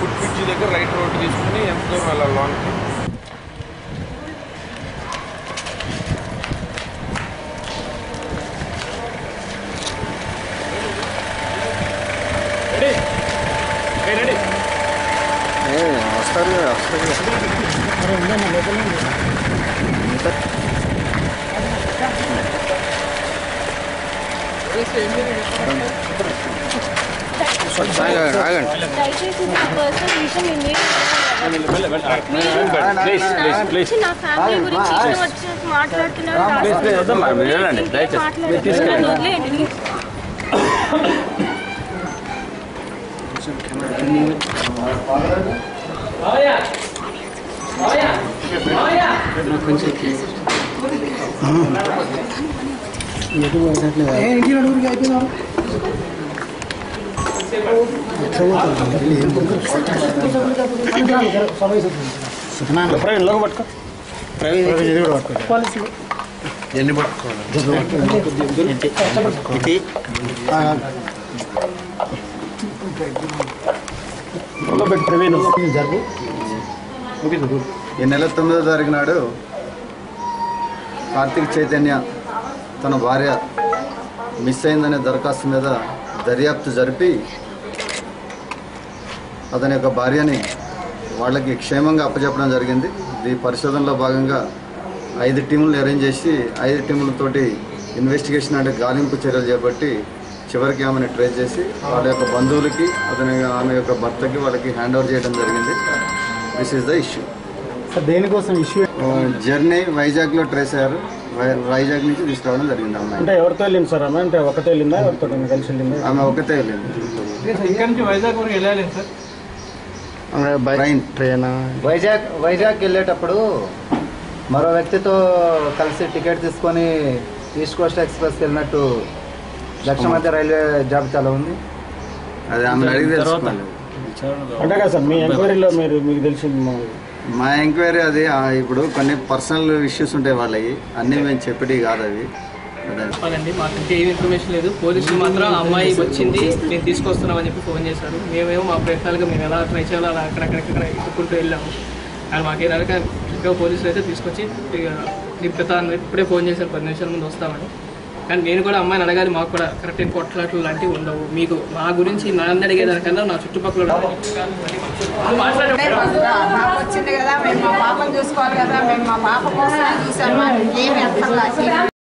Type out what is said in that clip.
bridge దగ్గర right road తీసుకుని ఎంత దూరం వెళ్ళాలి లోన్కి వస్తారు వస్తారు ఆగండి ఆగండి దయచేసి నా పర్సనల్ విషయం మీరు గురించి నా ఫ్యామిలీ గురించి ఇష్టం వచ్చినట్టు మాట్లాడుతున్నారు మాట్లాడుతున్నారు నన్ను వదిలేయండి ప్రవీణ్ లోకి పట్టుకో ప్రవీణ్ ఇది కూడా పట్టుకో ఎన్ని పట్టుకోవాలి ప్రవీణ్ జరుగు ఈ నెల తొమ్మిదో తారీఖు నాడు కార్తీక్ చైతన్య తన భార్య మిస్ అయిందనే దరఖాస్తు మీద దర్యాప్తు జరిపి అతని యొక్క భార్యని వాళ్ళకి క్షేమంగా అప్పచెప్పడం జరిగింది ఈ పరిశోధనలో భాగంగా ఐదు టీములను అరేంజ్ చేసి ఐదు టీములతోటి ఇన్వెస్టిగేషన్ అంటే గాలింపు చర్యలు చేపట్టి చివరికి ఆమెను ట్రేస్ చేసి వాళ్ళ యొక్క బంధువులకి అతని ఆమె యొక్క భర్తకి వాళ్ళకి హ్యాండ్ ఓవర్ చేయడం జరిగింది this is the issue sir దేనికోసం ఇష్యూ జర్నీ వైజాగ్లో ట్రేస్ అయ్యారు వై- వైజాగ్ నుంచి తీసుకురావడం జరిగింది అమ్మాయి అంటే ఎవరితో వెళ్ళింది సార్ ఆమె అంటే ఒకటే వెళ్ళిందా ఎవరితో కలిసి వెళ్ళిందా ఆమె ఒకతే వెళ్ళింది ట్రైన్ ట్రైన్ వైజాగ్ వైజాగ్ వెళ్ళేటప్పుడు మరో వ్యక్తితో కలిసి టికెట్ తీసుకొని ఈస్ట్ కోస్ట్ ఎక్స్ప్రెస్కి వెళ్ళినట్టు దక్షిణ మధ్య రైల్వే జాబితాలో ఉంది అది ఆమె అడిగి తెలుసుకోవాలి అంటే కదా సార్ మీ ఎంక్వైరీలో మీరు మీకు తెలిసింది మా- మా ఎంక్వైరీ అది ఆ, ఇప్పుడు కొన్ని పర్సనల్ ఇష్యూస్ ఉంటాయి వాళ్ళవి అన్నీ మేము చెప్పేటి కాదు అవి అదే చెప్పాలండి మాకు ఇంకా ఏం ఇన్ఫర్మేషన్ లేదు పోలీసులు మాత్రం ఆ అమ్మాయి వచ్చింది నేను తీసుకొస్తున్నామని చెప్పి ఫోన్ చేశారు మేమేమో మా ప్రయత్నాలుగా మేము ఎలా ట్రై చేయాలో అలా అక్కడక్కడక్కడ ఇట్టుకుంటూ వెళ్ళాము అండ్ మాకు ఏదైనా ఇంకా పోలీసులు అయితే తీసుకొచ్చి ఇక నింపుతా అని ఇప్పుడే ఫోన్ చేశారు పది నిమిషాల ముందు వస్తామని కానీ నేను కూడా అమ్మాయిని అడగాలి మాకు కూడా కరెక్ట్ కొట్లాట్లు లాంటివి ఉండవు మీకు మా గురించి నన్ను అడిగేదానికన్నా నా చుట్టుపక్కల ఉన్న- మాట్లాడే మాకు వచ్చింది కదా మేము మా పాపను చూసుకోవాలి కదా మేము మా పాప కోసం చూసాము ఏమి అర్థం కాదు